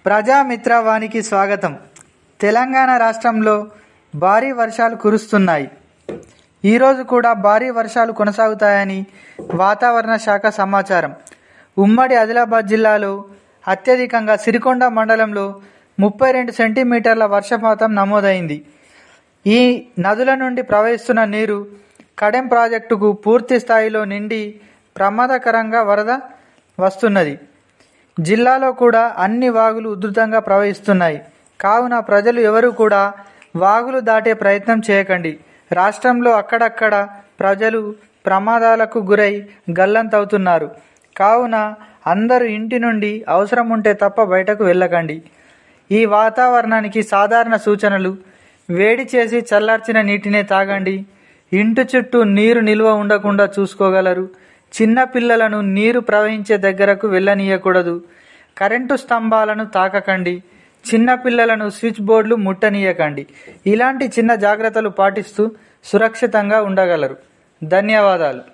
ప్రజామిత్రవానికి స్వాగతం తెలంగాణ రాష్ట్రంలో భారీ వర్షాలు కురుస్తున్నాయి ఈరోజు కూడా భారీ వర్షాలు కొనసాగుతాయని వాతావరణ శాఖ సమాచారం ఉమ్మడి ఆదిలాబాద్ జిల్లాలో అత్యధికంగా సిరికొండ మండలంలో ముప్పై రెండు సెంటీమీటర్ల వర్షపాతం నమోదైంది ఈ నదుల నుండి ప్రవహిస్తున్న నీరు కడెం ప్రాజెక్టుకు పూర్తి స్థాయిలో నిండి ప్రమాదకరంగా వరద వస్తున్నది జిల్లాలో కూడా అన్ని వాగులు ఉధృతంగా ప్రవహిస్తున్నాయి కావున ప్రజలు ఎవరు కూడా వాగులు దాటే ప్రయత్నం చేయకండి రాష్ట్రంలో అక్కడక్కడ ప్రజలు ప్రమాదాలకు గురై గల్లంతవుతున్నారు కావున అందరూ ఇంటి నుండి అవసరం ఉంటే తప్ప బయటకు వెళ్ళకండి ఈ వాతావరణానికి సాధారణ సూచనలు వేడి చేసి చల్లార్చిన నీటినే తాగండి ఇంటి చుట్టూ నీరు నిల్వ ఉండకుండా చూసుకోగలరు చిన్న పిల్లలను నీరు ప్రవహించే దగ్గరకు వెళ్ళనీయకూడదు కరెంటు స్తంభాలను తాకకండి చిన్న పిల్లలను స్విచ్ బోర్డులు ముట్టనీయకండి ఇలాంటి చిన్న జాగ్రత్తలు పాటిస్తూ సురక్షితంగా ఉండగలరు ధన్యవాదాలు